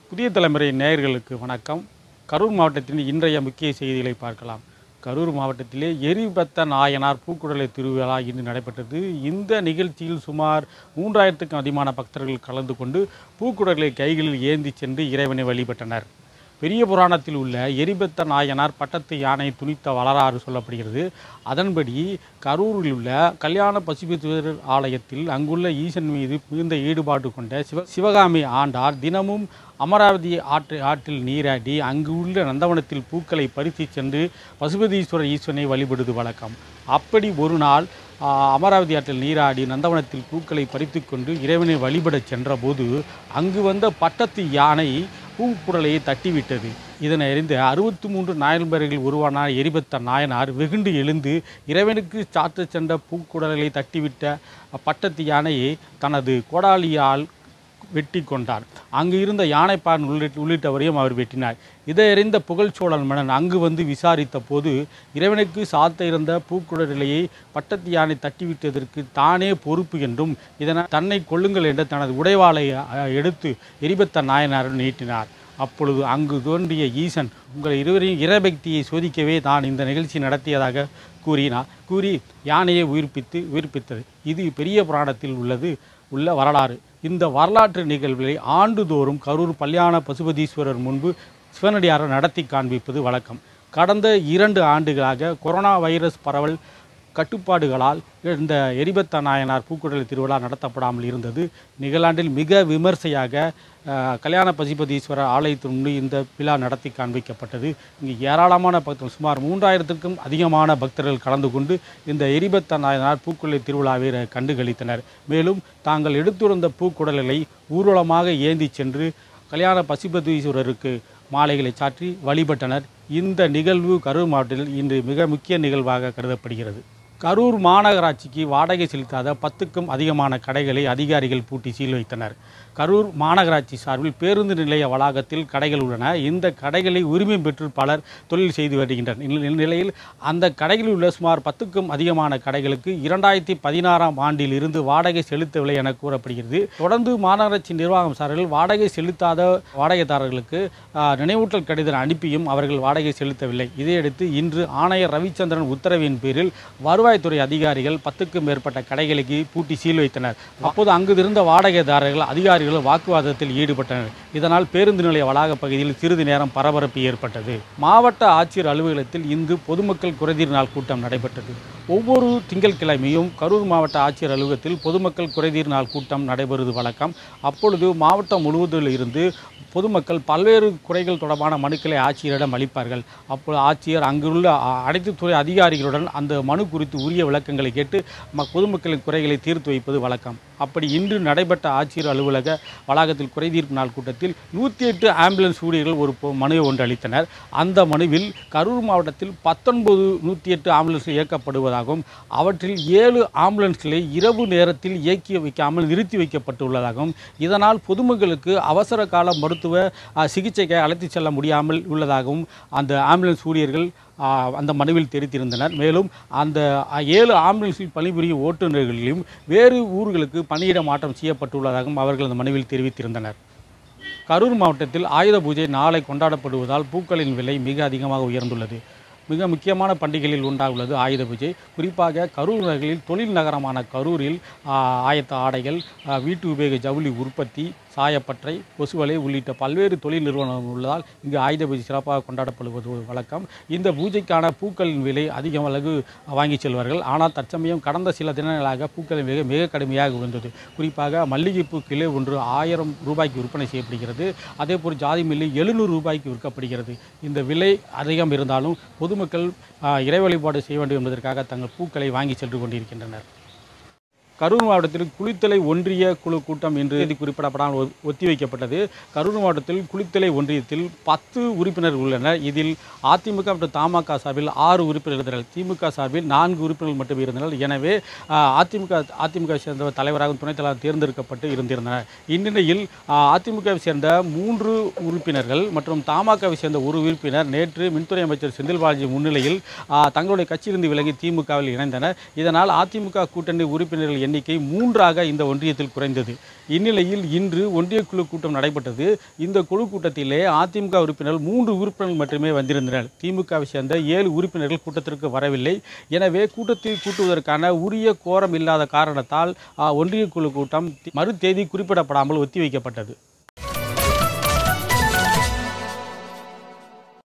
புதிய தலைமுறை நேயர்களுக்கு வணக்கம் கரூர் மாவட்டத்தின் இன்றைய முக்கிய செய்திகளை பார்க்கலாம் கரூர் மாவட்டத்திலே எரிபத்த நாயனார் பூக்குடலை திருவிழா இன்று நடைபெற்றது இந்த நிகழ்ச்சியில் சுமார் மூன்றாயிரத்துக்கும் அதிகமான பக்தர்கள் கலந்து கொண்டு பூக்குடலை கைகளில் ஏந்தி சென்று இறைவனை வழிபட்டனர் பெரிய புராணத்தில் உள்ள எரிபத்த நாயனார் பட்டத்து யானை துணித்த வரலாறு சொல்லப்படுகிறது அதன்படி கரூரில் உள்ள கல்யாண பசுபீஸ்வரர் ஆலயத்தில் அங்குள்ள ஈசன் மீது மிகுந்த ஈடுபாடு கொண்ட சிவ சிவகாமி ஆண்டார் தினமும் அமராவதி ஆற்று ஆற்றில் நீராடி அங்கு உள்ள நந்தவனத்தில் பூக்களை பறித்து சென்று பசுபதீஸ்வரர் ஈஸ்வரனை வழிபடுவது வழக்கம் அப்படி ஒரு நாள் ஆ, அமராவதி ஆற்றில் நீராடி நந்தவனத்தில் பூக்களை பறித்து கொண்டு இறைவனை வழிபடச் சென்றபோது அங்கு வந்த பட்டத்து யானை பூக்குடலையை தட்டிவிட்டது இதனை அறிந்து அறுபத்தி மூன்று நாயன்பர்கள் உருவான எரிபத்த நாயனார் வெகுண்டு எழுந்து இறைவனுக்கு சாற்றச் சென்ற பூக்குடலை தட்டிவிட்ட பட்டத்து யானையை தனது கோடாலியால் வெட்டி கொண்டார் அங்கு இருந்த யானைப்பான் உள்ளிட்ட உள்ளிட்டவரையும் அவர் வெட்டினார் இதை அறிந்த புகழ்ச்சோழன் மன்னன் அங்கு வந்து விசாரித்த போது இறைவனுக்கு சாத்த இருந்த பூக்குடலையை பட்டத்து யானை தட்டிவிட்டதற்கு தானே பொறுப்பு என்றும் இதனால் தன்னை கொள்ளுங்கள் என்று தனது உடைவாளை அஹ், எடுத்து எரிபத்த நாயனார் நீட்டினார் அப்பொழுது அங்கு தோன்றிய ஈசன் உங்கள் இருவரையும் இறைபக்தியை சோதிக்கவே தான் இந்த நிகழ்ச்சி நடத்தியதாக கூறினார் கூறி யானையை உயிர்ப்பித்து உயிர்ப்பித்தது இது பெரிய புராணத்தில் உள்ளது உள்ள வரலாறு இந்த வரலாற்று நிகழ்வுகளை ஆண்டுதோறும் கரூர் கல்யாண பசுபதீஸ்வரர் முன்பு சிவனடியாரை நடத்தி காண்பிப்பது வழக்கம் கடந்த இரண்டு ஆண்டுகளாக கொரோனா வைரஸ் பரவல் கட்டுப்பாடுகளால் இந்த எரிபத்த நாயனார் பூக்குடல் திருவிழா நடத்தப்படாமல் இருந்தது நிகழாண்டில் மிக விமர்சையாக அஹ், கல்யாண பசுபதீஸ்வரர் ஆலயத்தின் முன்பு இந்த விழா நடத்தி காண்பிக்கப்பட்டது இங்கு ஏராளமான பக்தர்கள் சுமார் மூன்றாயிரத்துக்கும் அதிகமான பக்தர்கள் கலந்து கொண்டு இந்த எரிபத்த நாயனார் பூக்குடலை திருவிழாவை ர- கண்டுகளித்தனர் மேலும் தாங்கள் எடுத்துருந்த பூக்குடல்களை ஊர்வலமாக ஏந்தி சென்று கல்யாண பசுபதீஸ்வரருக்கு மாலைகளை சாற்றி வழிபட்டனர் இந்த நிகழ்வு கரூர் மாவட்டத்தில் இன்று மிக முக்கிய நிகழ்வாக கருதப்படுகிறது கரூர் மாநகராட்சிக்கு வாடகை செலுத்தாத பத்துக்கும் அதிகமான கடைகளை அதிகாரிகள் பூட்டி சீல் வைத்தனர் கரூர் மாநகராட்சி சார்பில் பேருந்து நிலைய வளாகத்தில் கடைகள் உள்ளன இந்த கடைகளை உரிமை பெற்று பலர் தொழில் செய்து வருகின்றனர் இந்த நிலையில் அந்த கடைகளில் உள்ள சுமார் பத்துக்கும் அதிகமான கடைகளுக்கு இரண்டாயிரத்தி பதினாறாம் ஆண்டில் இருந்து வாடகை செலுத்தவில்லை என கூறப்படுகிறது தொடர்ந்து மாநகராட்சி நிர்வாகம் சார்பில் வாடகை செலுத்தாத வாடகைதாரர்களுக்கு ஆ, நினைவூட்டல் கடிதம் அனுப்பியும் அவர்கள் வாடகை செலுத்தவில்லை இதையடுத்து இன்று ஆணையர் ரவிச்சந்திரன் உத்தரவின் பேரில் வருவாய்த்துறை அதிகாரிகள் பத்துக்கும் மேற்பட்ட கடைகளுக்கு பூட்டி சீல் வைத்தனர் அப்போது அங்கு இருந்த வாடகைதாரர்கள் அதிகாரிகள் வாக்குவாதத்தில் ஈடுபட்டனர் இதனால் பேருந்து நிலைய வளாக பகுதியில் சிறிது நேரம் பரபரப்பு ஏற்பட்டது மாவட்ட ஆட்சியர் அலுவலகத்தில் இன்று பொதுமக்கள் குறைதீர் நாள் கூட்டம் நடைபெற்றது ஒவ்வொரு திங்கட்கிழமையும் கரூர் மாவட்ட ஆட்சியர் அலுவலகத்தில் பொதுமக்கள் குறைதீர் நாள் கூட்டம் நடைபெறுவது வழக்கம் அப்பொழுது மாவட்டம் முழுவதில் இருந்து பொதுமக்கள் பல்வேறு குறைகள் தொடர்பான மனுக்களை ஆட்சியரிடம் அளிப்பார்கள் அப்பொழுது ஆட்சியர் அங்குள்ள அ- அனைத்து துறை அதிகாரிகளுடன் அந்த மனு குறித்து உரிய விளக்கங்களை கேட்டு ம- பொதுமக்களின் குறைகளை தீர்த்து வைப்பது வழக்கம் அப்படி இன்று நடைபெற்ற ஆட்சியர் அலுவலக வளாகத்தில் குறைதீர்ப்பு நாள் கூட்டத்தில் நூற்றி எட்டு ஆம்புலன்ஸ் ஊழியர்கள் ஒரு பொ- மனுவை ஒன்று அளித்தனர் அந்த மனுவில் கரூர் மாவட்டத்தில் பத்தொன்பது நூற்றி எட்டு ஆம்புலன்ஸ் இயக்கப்படுவதாகவும் அவற்றில் ஏழு ஆம்புலன்ஸ்களை இரவு நேரத்தில் இயக்கி வைக்காமல் நிறுத்தி வைக்கப்பட்டுள்ளதாகவும் இதனால் பொதுமக்களுக்கு அவசர கால மருத்துவ அ, சிகிச்சைக்கு அழைத்துச் செல்ல முடியாமல் உள்ளதாகவும் அந்த ஆம்புலன்ஸ் ஊழியர்கள் ஆ, அந்த மனுவில் தெரிவித்திருந்தனர் மேலும் அந்த அ, ஏழு ஆம்புலன்ஸில் பணிபுரியும் ஓட்டுநர்களையும் வேறு ஊர்களுக்கு பணியிட மாற்றம் செய்யப்பட்டுள்ளதாகவும் அவர்கள் அந்த மனுவில் தெரிவித்திருந்தனர் கரூர் மாவட்டத்தில் ஆயுத பூஜை நாளை கொண்டாடப்படுவதால் பூக்களின் விலை மிக அதிகமாக உயர்ந்துள்ளது மிக முக்கியமான பண்டிகைகளில் உண்டாகுள்ளது ஆயுத பூஜை குறிப்பாக கரூர் நகரில் தொழில் நகரமான கரூரில் ஆ, ஆயத்த ஆடைகள் ஆ, வீட்டு உபயோக ஜவுளி உற்பத்தி சாயப்பட்டறை கொசுவலை உள்ளிட்ட பல்வேறு தொழில் நிறுவனங்கள் உள்ளதால் இங்கு ஆயுத பூஜை சிறப்பாக கொண்டாடப்படுவது ஒரு வழக்கம் இந்த பூஜைக்கான பூக்களின் விலை அதிக அளவு வாங்கி செல்வார்கள் ஆனால் தற்சமயம் கடந்த சில தினங்களாக பூக்களின் விலை மிக கடுமையாக உயர்ந்தது குறிப்பாக மல்லிகைப்பூ கிலோ ஒன்று ஆயிரம் ரூபாய்க்கு விற்பனை செய்யப்படுகிறது அதேபோல் ஜாதி மில்லி எழுநூறு ரூபாய்க்கு விற்கப்படுகிறது இந்த விலை அதிகம் இருந்தாலும் பொதுமக்கள் ஆ, இறை வழிபாடு செய்ய வேண்டும் என்பதற்காக தங்கள் பூக்களை வாங்கி சென்று கொண்டிருக்கின்றனர் கரூர் மாவட்டத்தில் குளித்தலை ஒன்றிய குழு கூட்டம் என்று இது குறிப்பிடப்படாமல் ஒ- ஒத்திவைக்கப்பட்டது கரூர் மாவட்டத்தில் குளித்தலை ஒன்றியத்தில் பத்து உறுப்பினர்கள் உள்ளனர் இதில் அதிமுக மற்றும் தமாக சார்பில் ஆறு உறுப்பினர்கள் இருந்தனர் திமுக சார்பில் நான்கு உறுப்பினர்கள் மட்டுமே இருந்தனர் எனவே ஆ, அதிமுக அதிமுக சேர்ந்த தலைவராக துணைத் தலைவர் தேர்ந்தெடுக்கப்பட்டு இருந்திருந்தனர் இந்நிலையில் ஆ, அதிமுகவை சேர்ந்த மூன்று உறுப்பினர்கள் மற்றும் தமாகவை சேர்ந்த ஒரு உறுப்பினர் நேற்று மின்துறை அமைச்சர் செந்தில் பாலாஜி முன்னிலையில் ஆ, தங்களுடைய கட்சியிலிருந்து விலகி திமுகவில் இணைந்தனர் இதனால் அதிமுக கூட்டணி உறுப்பினர்கள் எண்ணிக்கை மூன்றாக இந்த ஒன்றியத்தில் குறைந்தது இந்நிலையில் இன்று ஒன்றிய குழு கூட்டம் நடைபெற்றது இந்த குழு கூட்டத்திலே அதிமுக உறுப்பினர்கள் மூன்று உறுப்பினர்கள் மட்டுமே வந்திருந்தனர் திமுகவை சேர்ந்த ஏழு உறுப்பினர்கள் கூட்டத்திற்கு வரவில்லை எனவே கூட்டத்தில் கூட்டுவதற்கான உரிய கோரம் இல்லாத காரணத்தால் ஆ, ஒன்றிய குழு கூட்டம் தி- மறு தேதி குறிப்பிடப்படாமல் ஒத்திவைக்கப்பட்டது